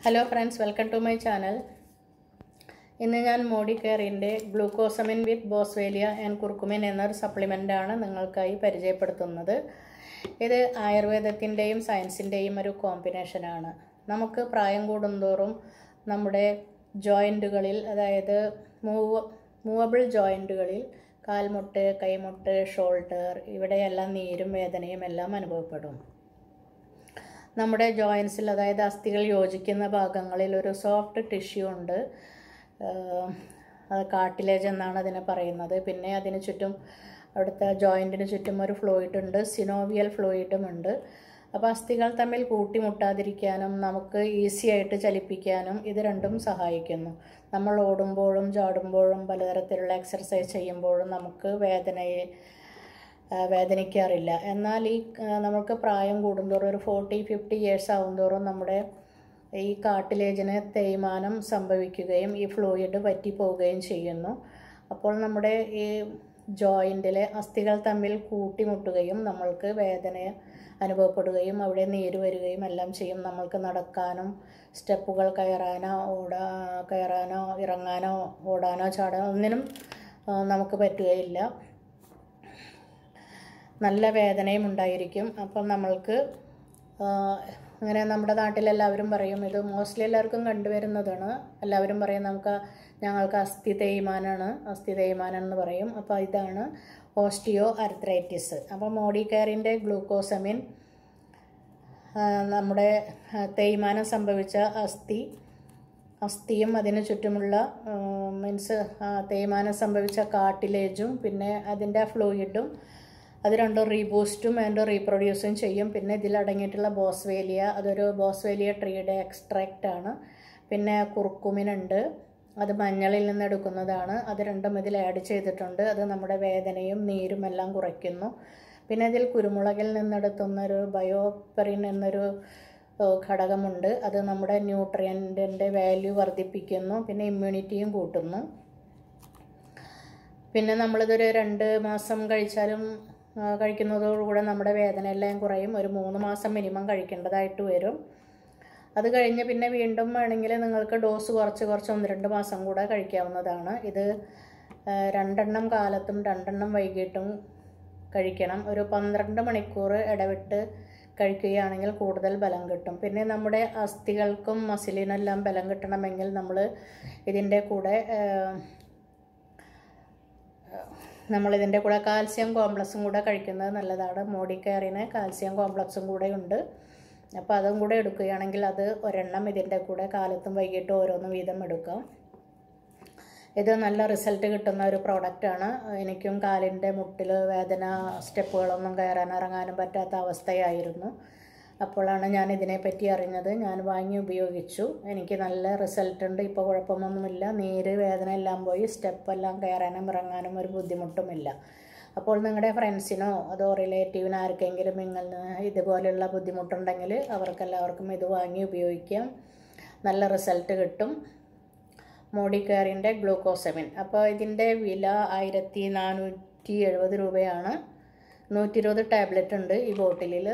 hello friends welcome to my channel ഇന്ന് ഞാൻ മോഡി കെയറിൻ്റെ glucosamine with boswellia and curcumin എന്നൊരു സപ്ലിമെൻ്റാണ് നിങ്ങൾക്കായി പരിചയപ്പെടുത്തുന്നത് ഇത് ആയുർവേദത്തിൻ്റെയും സയൻസിൻ്റെയും ഒരു കോമ്പിനേഷനാണ് നമുക്ക് പ്രായം കൂടുന്തോറും നമ്മുടെ ജോയിൻറ്റുകളിൽ അതായത് മൂവ് മൂവബിൾ ജോയിൻറ്റുകളിൽ കാൽമുട്ട് കൈമുട്ട് ഷോൾഡർ ഇവിടെയെല്ലാം നീരും വേദനയും എല്ലാം അനുഭവപ്പെടും നമ്മുടെ ജോയിൻസിൽ അതായത് അസ്ഥികൾ യോജിക്കുന്ന ഭാഗങ്ങളിൽ ഒരു സോഫ്റ്റ് ടിഷ്യൂ ഉണ്ട് ആഹ് അത് കാട്ടിലേജ് എന്നാണ് അതിനെ പറയുന്നത് പിന്നെ അതിന് ചുറ്റും അവിടുത്തെ ജോയിൻറ്റിന് ചുറ്റും ഒരു ഫ്ലൂയിഡ് ഉണ്ട് സിനോവിയൽ ഫ്ലൂയിഡും ഉണ്ട് അപ്പോൾ അസ്ഥികൾ തമ്മിൽ കൂട്ടിമുട്ടാതിരിക്കാനും നമുക്ക് ഈസി ആയിട്ട് ചലിപ്പിക്കാനും ഇത് രണ്ടും സഹായിക്കുന്നു നമ്മൾ ഓടുമ്പോഴും ചാടുമ്പോഴും പലതരത്തിലുള്ള എക്സർസൈസ് ചെയ്യുമ്പോഴും നമുക്ക് വേദനയെ ആ, വേദനിക്കാറില്ല എന്നാൽ ഈ ആ, നമുക്ക് പ്രായം കൂടുന്തോറും ഒരു ഫോർട്ടി ഫിഫ്റ്റി ഇയേഴ്സ് ആകുന്തോറും നമ്മുടെ ഈ കാട്ടിലേജിന് തേയ്മാനം സംഭവിക്കുകയും ഈ ഫ്ലൂയിഡ് വറ്റിപ്പോവുകയും ചെയ്യുന്നു അപ്പോൾ നമ്മുടെ ഈ ജോയിൻറ്റിലെ അസ്ഥികൾ തമ്മിൽ കൂട്ടിമുട്ടുകയും നമ്മൾക്ക് വേദന അനുഭവപ്പെടുകയും അവിടെ നീര് വരികയും എല്ലാം ചെയ്യും നമ്മൾക്ക് നടക്കാനും സ്റ്റെപ്പുകൾ കയറാനോ ഓടാ കയറാനോ ഇറങ്ങാനോ ഓടാനോ ചാടാനോ ഒന്നിനും ആ, നമുക്ക് പറ്റുകയില്ല നല്ല വേദനയും ഉണ്ടായിരിക്കും അപ്പം നമ്മൾക്ക് ആ, അങ്ങനെ നമ്മുടെ നാട്ടിലെല്ലാവരും പറയും ഇത് മോസ്റ്റ്ലി എല്ലാവർക്കും കണ്ടുവരുന്നതാണ് എല്ലാവരും പറയും നമുക്ക് ഞങ്ങൾക്ക് അസ്ഥി തേയ്മാനാണ് അസ്ഥി തേയ്മാനം എന്ന് പറയും അപ്പോൾ ഇതാണ് ഓസ്റ്റിയോ അർത്രൈറ്റിസ് അപ്പോൾ മോഡി കെയറിൻ്റെ ഗ്ലൂക്കോസമിൻ ആ, നമ്മുടെ ആ, തേയ്മാനം സംഭവിച്ച അസ്ഥി അസ്ഥിയും അതിന് ചുറ്റുമുള്ള മീൻസ് തേയ്മാനം സംഭവിച്ച കാട്ടിലേജും പിന്നെ അതിൻ്റെ ഫ്ലൂയിഡും അത് രണ്ടും റീബൂസ്റ്റും ആൻഡ് റീപ്രൊഡ്യൂസും ചെയ്യും പിന്നെ ഇതിൽ അടങ്ങിയിട്ടുള്ള ബോസ്വേലിയ അതൊരു ബോസ്വേലിയ ട്രീയുടെ എക്സ്ട്രാക്റ്റ് ആണ് പിന്നെ കുർക്കുമിൻ ഉണ്ട് അത് മഞ്ഞളിൽ നിന്ന് എടുക്കുന്നതാണ് അത് രണ്ടും ഇതിൽ ആഡ് ചെയ്തിട്ടുണ്ട് അത് നമ്മുടെ വേദനയും നീരും എല്ലാം കുറയ്ക്കുന്നു പിന്നെ ഇതിൽ കുരുമുളകിൽ നിന്നെടുത്തുന്നൊരു ബയോപെറിൻ എന്നൊരു ഏഹ്, ഘടകമുണ്ട് അത് നമ്മുടെ ന്യൂട്രിയൻറ്റിൻ്റെ വാല്യൂ വർദ്ധിപ്പിക്കുന്നു പിന്നെ ഇമ്മ്യൂണിറ്റിയും കൂട്ടുന്നു പിന്നെ നമ്മളിതൊരു രണ്ട് മാസം കഴിച്ചാലും ആ, കഴിക്കുന്നതോടുകൂടെ നമ്മുടെ വേദന എല്ലാം കുറയും ഒരു മൂന്ന് മാസം മിനിമം കഴിക്കേണ്ടതായിട്ട് വരും അത് കഴിഞ്ഞ് പിന്നെ വീണ്ടും വേണമെങ്കിൽ നിങ്ങൾക്ക് ഡോസ് കുറച്ച് കുറച്ച് ഒന്ന് രണ്ട് മാസം കൂടെ കഴിക്കാവുന്നതാണ് ഇത് ആ, രണ്ടെണ്ണം കാലത്തും രണ്ടെണ്ണം വൈകിട്ടും കഴിക്കണം ഒരു പന്ത്രണ്ട് മണിക്കൂർ ഇടവിട്ട് കഴിക്കുകയാണെങ്കിൽ കൂടുതൽ ബലം കിട്ടും പിന്നെ നമ്മുടെ അസ്ഥികൾക്കും മസിലിനെല്ലാം ബലം കിട്ടണമെങ്കിൽ നമ്മൾ ഇതിൻ്റെ കൂടെ ആ, നമ്മളിതിൻ്റെ കൂടെ കാൽസ്യം കോംപ്ലക്സും കൂടെ കഴിക്കുന്നത് നല്ലതാണ് മോഡി കെയറിന് കാൽസ്യം കോംപ്ലക്സും കൂടെ ഉണ്ട് അപ്പോൾ അതും കൂടെ എടുക്കുകയാണെങ്കിൽ അത് ഒരെണ്ണം ഇതിൻ്റെ കൂടെ കാലത്തും വൈകിട്ടും ഓരോന്നും വീതം എടുക്കാം ഇത് നല്ല റിസൾട്ട് കിട്ടുന്ന ഒരു പ്രോഡക്റ്റാണ് എനിക്കും കാലിൻ്റെ മുട്ടിൽ വേദന സ്റ്റെപ്പുകളൊന്നും കയറാൻ ഇറങ്ങാനും പറ്റാത്ത അവസ്ഥയായിരുന്നു അപ്പോഴാണ് ഞാൻ ഇതിനെപ്പറ്റി അറിഞ്ഞത് ഞാൻ വാങ്ങി ഉപയോഗിച്ചു എനിക്ക് നല്ല റിസൾട്ട് ഉണ്ട് ഇപ്പോൾ കുഴപ്പമൊന്നുമില്ല നീര് വേദന എല്ലാം പോയി സ്റ്റെപ്പെല്ലാം കയറാനും ഇറങ്ങാനും ഒരു ബുദ്ധിമുട്ടുമില്ല അപ്പോൾ നിങ്ങളുടെ ഫ്രണ്ട്സിനോ അതോ റിലേറ്റീവിനോ ആർക്കെങ്കിലും ഇങ്ങനെ ഇതുപോലെയുള്ള ബുദ്ധിമുട്ടുണ്ടെങ്കിൽ അവർക്കെല്ലാവർക്കും ഇത് വാങ്ങി ഉപയോഗിക്കാം നല്ല റിസൾട്ട് കിട്ടും മോഡി കെയറിൻ്റെ ഗ്ലൂക്കോസെമിൻ അപ്പോൾ ഇതിൻ്റെ വില ആയിരത്തി നാനൂറ്റി എഴുപത് രൂപയാണ് നൂറ്റി ഇരുപത് ടാബ്ലറ്റ് ഉണ്ട് ഈ ബോട്ടിലിൽ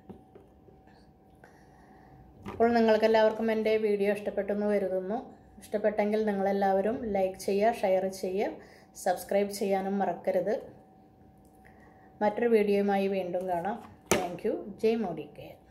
അപ്പോൾ നിങ്ങൾക്കെല്ലാവർക്കും എൻ്റെ വീഡിയോ ഇഷ്ടപ്പെട്ടെന്ന് കരുതുന്നു ഇഷ്ടപ്പെട്ടെങ്കിൽ നിങ്ങളെല്ലാവരും ലൈക്ക് ചെയ്യുക ഷെയർ ചെയ്യുക സബ്സ്ക്രൈബ് ചെയ്യാനും മറക്കരുത് മറ്റൊരു വീഡിയോയുമായി വീണ്ടും കാണാം thank you Jai Modi care